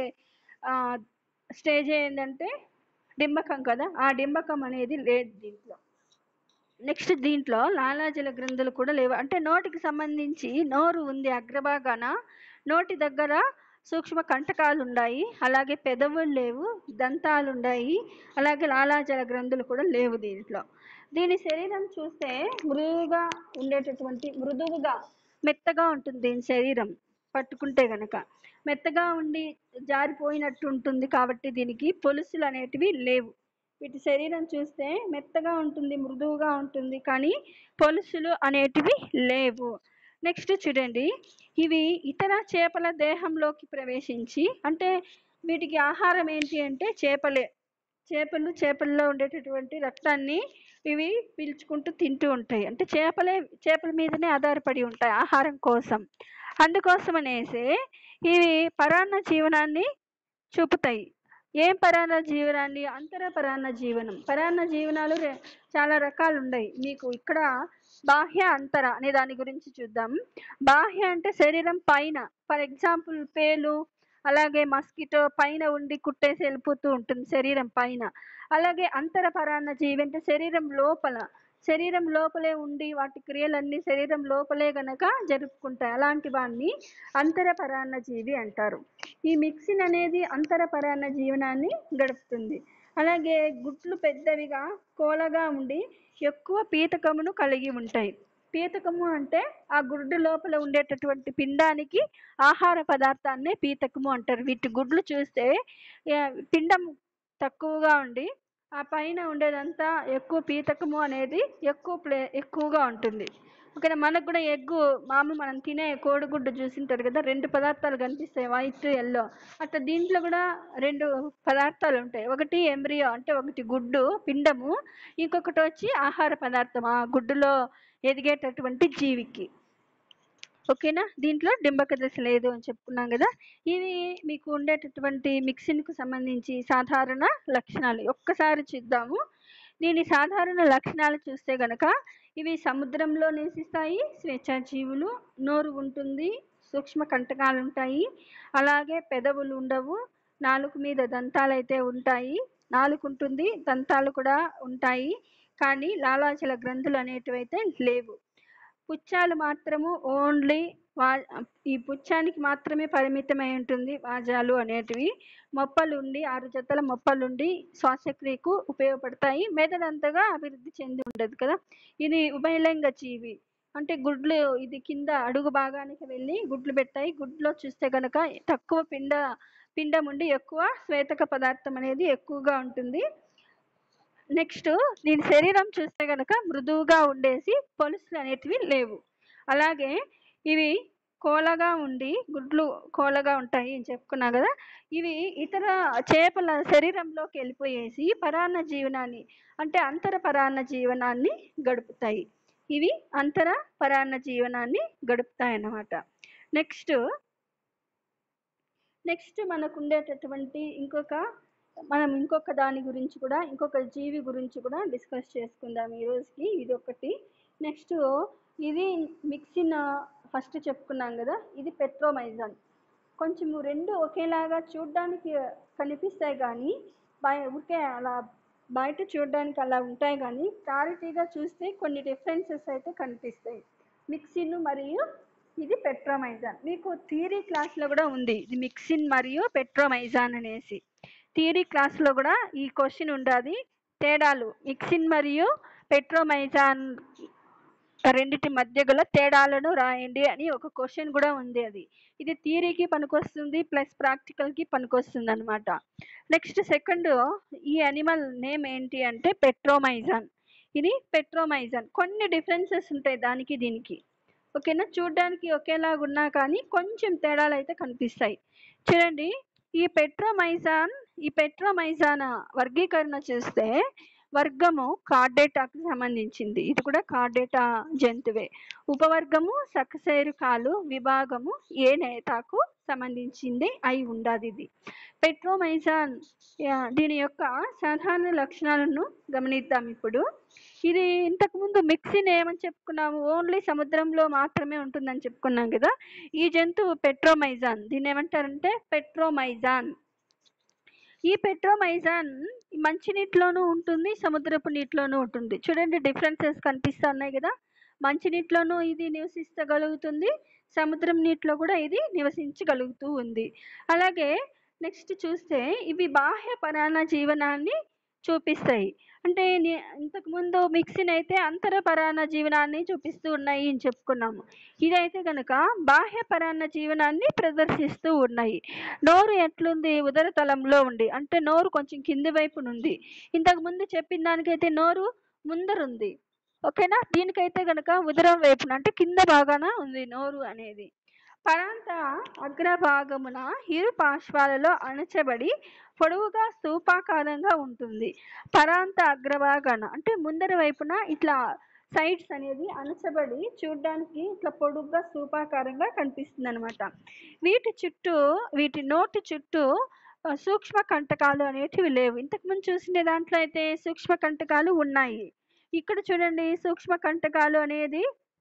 స్టేజ్ ఏంటంటే డింబకం కదా ఆ డింబకం అనేది లేదు దీంట్లో నెక్స్ట్ దీంట్లో లాలాజల గ్రంథులు కూడా లేవు అంటే నోటికి సంబంధించి నోరు ఉంది అగ్రభాగాన నోటి దగ్గర సూక్ష్మ కంటకాలు ఉన్నాయి అలాగే పెదవులు లేవు దంతాలు ఉన్నాయి అలాగే లాలాజల గ్రంథులు కూడా లేవు దీంట్లో దీని శరీరం చూస్తే మృదువుగా ఉండేటటువంటి మృదువుగా మెత్తగా ఉంటుంది దీని శరీరం పట్టుకుంటే గనక మెత్తగా ఉండి జారిపోయినట్టు ఉంటుంది కాబట్టి దీనికి పొలుసులు అనేటివి లేవు వీటి శరీరం చూస్తే మెత్తగా ఉంటుంది మృదువుగా ఉంటుంది కానీ పొలుసులు అనేటివి లేవు నెక్స్ట్ చూడండి ఇవి ఇతర చేపల దేహంలోకి ప్రవేశించి అంటే వీటికి ఆహారం ఏంటి అంటే చేపలే చేపలు చేపల్లో ఉండేటటువంటి రక్తాన్ని ఇవి పీల్చుకుంటూ తింటూ ఉంటాయి అంటే చేపలే చేపల మీదనే ఆధారపడి ఉంటాయి ఆహారం కోసం అందుకోసం అనేసి ఇవి పరాన్న జీవనాన్ని చూపుతాయి ఏం పరాన్న జీవనాన్ని అంతర పరాన్న జీవనం పరాన్న జీవనాలు రె- చాలా రకాలు ఉన్నాయి మీకు ఇక్కడ బాహ్య అంతర అనే దాని గురించి చూద్దాం బాహ్య అంటే శరీరం పైన ఫర్ ఎగ్జాంపుల్ పేలు అలాగే మస్కిటో పైన ఉండి కుట్టేసి వెళ్ళిపోతూ ఉంటుంది శరీరం పైన అలాగే అంతర పరాన్న జీవి అంటే శరీరం లోపల శరీరం లోపలే ఉండి వాటి క్రియలన్నీ శరీరం లోపలే గనక జరుపుకుంటాయి అలాంటి వాడిని అంతర పరాన్న జీవి అంటారు ఈ మిక్సిన్ అనేది అంతర పరాన్న జీవనాన్ని గడుపుతుంది అలాగే గుట్లు పెద్దవిగా కోలగా ఉండి ఎక్కువ పీతకమును కలిగి ఉంటాయి పీతకము అంటే ఆ గుడ్డు లోపల ఉండేటటువంటి పిండానికి ఆహార పదార్థాన్నే పీతకము అంటారు వీటి గుడ్లు చూస్తే ఆ, పిండం తక్కువగా ఉండి ఆ పైన ఉండేదంతా ఎక్కువ పీతకము అనేది ఎక్కువ ప్లే ఎక్కువగా ఉంటుంది ఇక్కడ మనకు కూడా ఎగ్గు మామూలు మనం తినే కోడిగుడ్డు చూసింటారు కదా రెండు పదార్థాలు కనిపిస్తాయి వైట్ ఎల్లో అట్లా దీంట్లో కూడా రెండు పదార్థాలు ఉంటాయి ఒకటి ఎంబ్రియో అంటే ఒకటి గుడ్డు పిండము ఇంకొకటి వచ్చి ఆహార పదార్థం ఆ గుడ్డులో ఎదిగేటటువంటి జీవికి ఓకేనా దీంట్లో డింబక దశ లేదు అని చెప్పుకున్నాం కదా ఇవి మీకు ఉండేటటువంటి మిక్సింగ్కు సంబంధించి సాధారణ లక్షణాలు ఒక్కసారి చూద్దాము దీని సాధారణ లక్షణాలు చూస్తే గనక ఇవి సముద్రంలో నివసిస్తాయి స్వేచ్ఛాజీవులు నోరు ఉంటుంది సూక్ష్మ కంటకాలు ఉంటాయి అలాగే పెదవులు ఉండవు నాలుగు మీద దంతాలు అయితే ఉంటాయి నాలుగు ఉంటుంది దంతాలు కూడా ఉంటాయి కానీ లాలాజల గ్రంథులు అనేటివి అయితే లేవు పుచ్చాలు మాత్రము ఓన్లీ వా ఈ పుచ్చానికి మాత్రమే పరిమితమై ఉంటుంది వాజాలు అనేటివి మొప్పలు ఉండి ఆరు జతల మొప్పలు ఉండి శ్వాసక్రియకు ఉపయోగపడతాయి మెదడంతగా అభివృద్ధి చెంది ఉండదు కదా ఇది ఉభయలింగ జీవి అంటే గుడ్లు ఇది కింద అడుగు భాగానికి వెళ్ళి గుడ్లు పెట్టాయి గుడ్లో చూస్తే గనక తక్కువ పిండ పిండం ఉండి ఎక్కువ శ్వేతక పదార్థం అనేది ఎక్కువగా ఉంటుంది నెక్స్ట్ దీని శరీరం చూస్తే గనక మృదువుగా ఉండేసి పొలుసులు అనేటివి లేవు అలాగే ఇవి కోలగా ఉండి గుడ్లు కోలగా ఉంటాయి అని చెప్పుకున్నా కదా ఇవి ఇతర చేపల శరీరంలోకి వెళ్ళిపోయేసి పరాన్న జీవనాన్ని అంటే అంతర పరాన్న జీవనాన్ని గడుపుతాయి ఇవి అంతర పరాన్న జీవనాన్ని గడుపుతాయి అన్నమాట నెక్స్ట్ నెక్స్ట్ మనకు ఉండేటటువంటి ఇంకొక మనం ఇంకొక దాని గురించి కూడా ఇంకొక జీవి గురించి కూడా డిస్కస్ చేసుకుందాం ఈ రోజుకి ఇది ఒకటి నెక్స్ట్ ఇది మిక్సిన్ ఫస్ట్ చెప్పుకున్నాం కదా ఇది పెట్రోమైజాన్ కొంచెం రెండు ఒకేలాగా చూడడానికి కనిపిస్తాయి కానీ బయ ఊరికే అలా బయట చూడడానికి అలా ఉంటాయి కానీ క్లారిటీగా చూస్తే కొన్ని డిఫరెన్సెస్ అయితే కనిపిస్తాయి మిక్సిన్ మరియు ఇది పెట్రోమైజాన్ మీకు థియరీ క్లాస్లో కూడా ఉంది ఇది మిక్సిన్ మరియు పెట్రోమైజాన్ అనేసి థియరీ క్లాస్లో కూడా ఈ క్వశ్చన్ ఉండాది తేడాలు మిక్సిన్ మరియు పెట్రోమైజాన్ రెండిటి మధ్య గల తేడాలను రాయండి అని ఒక క్వశ్చన్ కూడా ఉంది అది ఇది థియరీకి పనికొస్తుంది ప్లస్ ప్రాక్టికల్కి పనికొస్తుంది అనమాట నెక్స్ట్ సెకండ్ ఈ అనిమల్ నేమ్ ఏంటి అంటే పెట్రోమైజాన్ ఇది పెట్రోమైజాన్ కొన్ని డిఫరెన్సెస్ ఉంటాయి దానికి దీనికి ఓకేనా చూడడానికి ఒకేలాగా ఉన్నా కానీ కొంచెం తేడాలు అయితే కనిపిస్తాయి చూడండి ఈ పెట్రోమైజాన్ ఈ పెట్రోమైజాన్ వర్గీకరణ చూస్తే వర్గము కార్డేటాకు సంబంధించింది ఇది కూడా కార్డేటా జంతువే ఉపవర్గము సకశేరుకాలు విభాగము ఏ నేతాకు సంబంధించింది అయి ఉండదు ఇది పెట్రోమైజాన్ యా, దీని యొక్క సాధారణ లక్షణాలను గమనిద్దాం ఇప్పుడు ఇది ఇంతకుముందు మిక్సిన్ ఏమని చెప్పుకున్నాము ఓన్లీ సముద్రంలో మాత్రమే ఉంటుందని చెప్పుకున్నాం కదా ఈ జంతువు పెట్రోమైజాన్ దీన్ని ఏమంటారంటే పెట్రోమైజాన్ ఈ పెట్రోమైజాన్ మంచినీటిలోనూ ఉంటుంది సముద్రపు నీటిలోనూ ఉంటుంది చూడండి డిఫరెన్సెస్ కనిపిస్తున్నాయి కదా మంచినీటిలోనూ ఇది నివసించగలుగుతుంది సముద్రం నీటిలో కూడా ఇది నివసించగలుగుతూ ఉంది అలాగే నెక్స్ట్ చూస్తే ఇవి బాహ్య పరాణ జీవనాన్ని చూపిస్తాయి అంటే ని- ఇంతకుముందు మిక్సిన్ అయితే అంతర పరాణ జీవనాన్ని చూపిస్తూ ఉన్నాయి అని చెప్పుకున్నాము ఇదైతే కనుక బాహ్య పరాన్న జీవనాన్ని ప్రదర్శిస్తూ ఉన్నాయి నోరు ఎట్లుంది ఉదర తలంలో ఉంది అంటే నోరు కొంచెం కింది వైపునుంది ఇంతకు ముందు చెప్పిన దానికైతే నోరు ముందరుంది ఓకేనా దీనికైతే కనుక ఉదరం వైపున అంటే కింద భాగాన ఉంది నోరు అనేది పరాంత అగ్రభాగమున ఇరు పార్శ్వాలలో అణచబడి పొడవుగా స్తూపాకారంగా ఉంటుంది పరాంత అగ్రభాగాన అంటే ముందర వైపున ఇట్లా సైడ్స్ అనేది అణచబడి చూడడానికి ఇట్లా పొడుగ్గా స్తూపాకారంగా కనిపిస్తుంది అనమాట వీటి చుట్టూ వీటి నోటి చుట్టూ ఆ, సూక్ష్మ కంటకాలు అనేటివి లేవు ఇంతకుముందు చూసిన దాంట్లో అయితే సూక్ష్మ కంటకాలు ఉన్నాయి ఇక్కడ చూడండి సూక్ష్మ కంటకాలు అనేది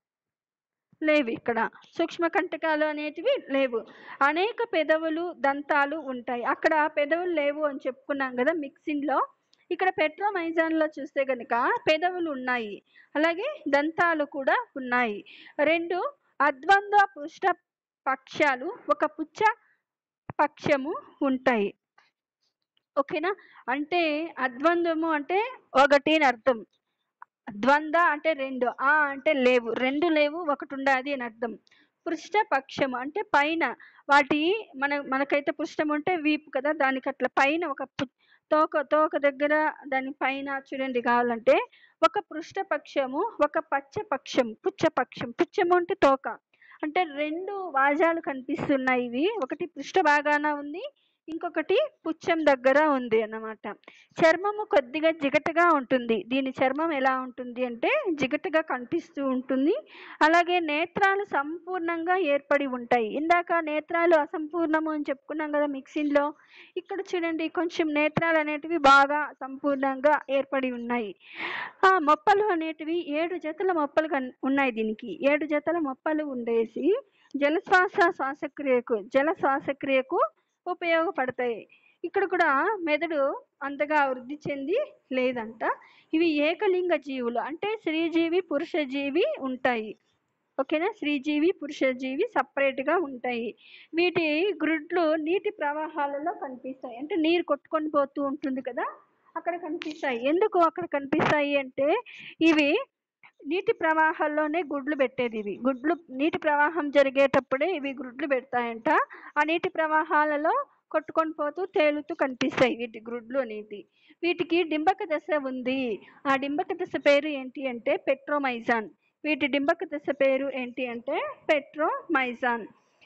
లేవు ఇక్కడ సూక్ష్మ కంటకాలు అనేటివి లేవు అనేక పెదవులు దంతాలు ఉంటాయి అక్కడ పెదవులు లేవు అని చెప్పుకున్నాం కదా మిక్సింగ్లో ఇక్కడ పెట్రోమైజాన్లో చూస్తే కనుక పెదవులు ఉన్నాయి అలాగే దంతాలు కూడా ఉన్నాయి రెండు అద్వంద్వ పృష్ఠ పక్షాలు ఒక పుచ్చ పక్షము ఉంటాయి ఓకేనా అంటే అద్వంద్వము అంటే ఒకటి అని అర్థం ద్వంద్వ అంటే రెండు ఆ అంటే లేవు రెండు లేవు ఒకటి ఉండాది అని అర్థం పృష్ఠ పక్షం అంటే పైన వాటి మన మనకైతే పృష్ఠం ఉంటే వీపు కదా దానికి అట్లా పైన ఒక పు- తోక తోక దగ్గర దాని పైన చూడండి కావాలంటే ఒక పృష్ఠ పక్షము ఒక పచ్చ పక్షం పుచ్చ పక్షం పుచ్చము అంటే తోక అంటే రెండు వాజాలు కనిపిస్తున్నాయి ఇవి ఒకటి పృష్ఠ భాగాన ఉంది ఇంకొకటి పుచ్చం దగ్గర ఉంది అన్నమాట చర్మము కొద్దిగా జిగటగా ఉంటుంది దీని చర్మం ఎలా ఉంటుంది అంటే జిగటగా కనిపిస్తూ ఉంటుంది అలాగే నేత్రాలు సంపూర్ణంగా ఏర్పడి ఉంటాయి ఇందాక నేత్రాలు అసంపూర్ణము అని చెప్పుకున్నాం కదా మిక్సింగ్లో ఇక్కడ చూడండి కొంచెం నేత్రాలు అనేటివి బాగా సంపూర్ణంగా ఏర్పడి ఉన్నాయి ఆ మొప్పలు అనేటివి ఏడు జతల మొప్పలు కన్ ఉన్నాయి దీనికి ఏడు జతల మొప్పలు ఉండేసి జలశ్వాస శ్వాసక్రియకు జల శ్వాసక్రియకు ఉపయోగపడతాయి ఇక్కడ కూడా మెదడు అంతగా వృద్ధి చెంది లేదంట ఇవి ఏకలింగ జీవులు అంటే స్త్రీజీవి పురుష జీవి ఉంటాయి ఓకేనా స్త్రీజీవి పురుష జీవి సపరేట్గా ఉంటాయి వీటి గ్రుడ్లు నీటి ప్రవాహాలలో కనిపిస్తాయి అంటే నీరు కొట్టుకొని పోతూ ఉంటుంది కదా అక్కడ కనిపిస్తాయి ఎందుకు అక్కడ కనిపిస్తాయి అంటే ఇవి నీటి ప్రవాహాల్లోనే గుడ్లు పెట్టేది ఇవి గుడ్లు నీటి ప్రవాహం జరిగేటప్పుడే ఇవి గుడ్లు పెడతాయంట ఆ నీటి ప్రవాహాలలో కొట్టుకొని పోతూ తేలుతూ కనిపిస్తాయి వీటి గ్రుడ్లు అనేది వీటికి డింబక దశ ఉంది ఆ డింబక దశ పేరు ఏంటి అంటే పెట్రోమైజాన్ వీటి డింబక దశ పేరు ఏంటి అంటే పెట్రోమైజాన్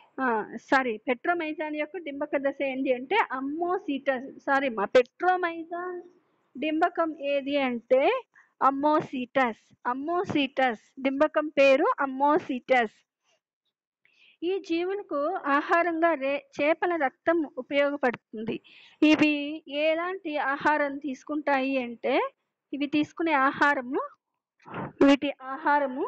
సారీ పెట్రోమైజాన్ యొక్క డింబక దశ ఏంటి అంటే అమ్మోసీటస్ సారీ మా పెట్రోమైజాన్ డింబకం ఏది అంటే అమ్మోసీటస్ అమ్మోసీటస్ డింబకం పేరు అమ్మోసీటస్ ఈ జీవులకు ఆహారంగా రే చేపల రక్తం ఉపయోగపడుతుంది ఇవి ఎలాంటి ఆహారం తీసుకుంటాయి అంటే ఇవి తీసుకునే ఆహారము వీటి ఆహారము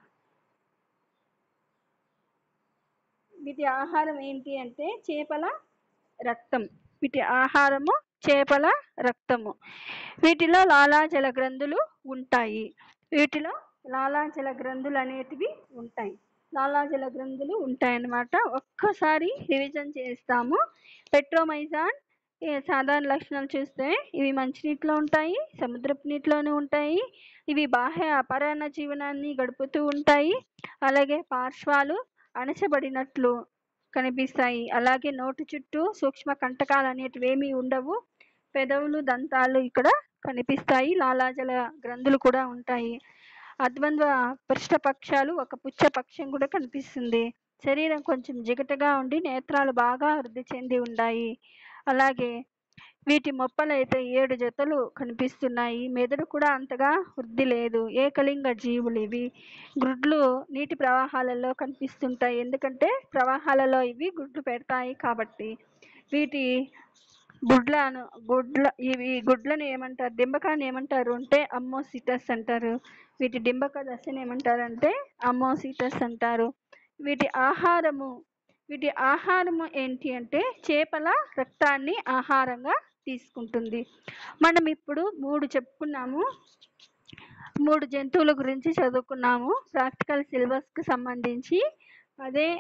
వీటి ఆహారం ఏంటి అంటే చేపల రక్తం వీటి ఆహారము చేపల రక్తము వీటిలో లాలాజల గ్రంథులు ఉంటాయి వీటిలో లాలాజల గ్రంథులు అనేటివి ఉంటాయి లాలాజల గ్రంథులు ఉంటాయన్నమాట ఒక్కసారి రివిజన్ చేస్తాము పెట్రోమైజాన్ ఈ సాధారణ లక్షణాలు చూస్తే ఇవి మంచినీటిలో ఉంటాయి సముద్రపు నీటిలోనూ ఉంటాయి ఇవి బాహ్య అపరాణ జీవనాన్ని గడుపుతూ ఉంటాయి అలాగే పార్శ్వాలు అణచబడినట్లు కనిపిస్తాయి అలాగే నోటి చుట్టూ సూక్ష్మ కంటకాలు అనేటివి ఏమీ ఉండవు పెదవులు దంతాలు ఇక్కడ కనిపిస్తాయి లాలాజల గ్రంథులు కూడా ఉంటాయి అద్వంద్వ పృష్ఠపక్షాలు ఒక పుచ్చ పక్షం కూడా కనిపిస్తుంది శరీరం కొంచెం జిగటగా ఉండి నేత్రాలు బాగా వృద్ధి చెంది ఉన్నాయి అలాగే వీటి మొప్పలైతే ఏడు జతలు కనిపిస్తున్నాయి మెదడు కూడా అంతగా వృద్ధి లేదు ఏకలింగ జీవులు ఇవి గుడ్లు నీటి ప్రవాహాలలో కనిపిస్తుంటాయి ఎందుకంటే ప్రవాహాలలో ఇవి గుడ్లు పెడతాయి కాబట్టి వీటి గుడ్లను గుడ్ల ఇవి గుడ్లను ఏమంటారు డింబకాన్ని ఏమంటారు అంటే అమ్మోసిటస్ అంటారు వీటి డింబక దశను ఏమంటారంటే అమ్మోసిటస్ అంటారు వీటి ఆహారము వీటి ఆహారము ఏంటి అంటే చేపల రక్తాన్ని ఆహారంగా తీసుకుంటుంది మనం ఇప్పుడు మూడు చెప్పుకున్నాము మూడు జంతువుల గురించి చదువుకున్నాము ప్రాక్టికల్ సిలబస్కి సంబంధించి అదే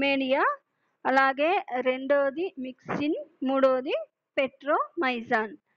హెడ్మేనియా అలాగే రెండోది మిక్సిన్ మూడోది పెట్రోమైజాన్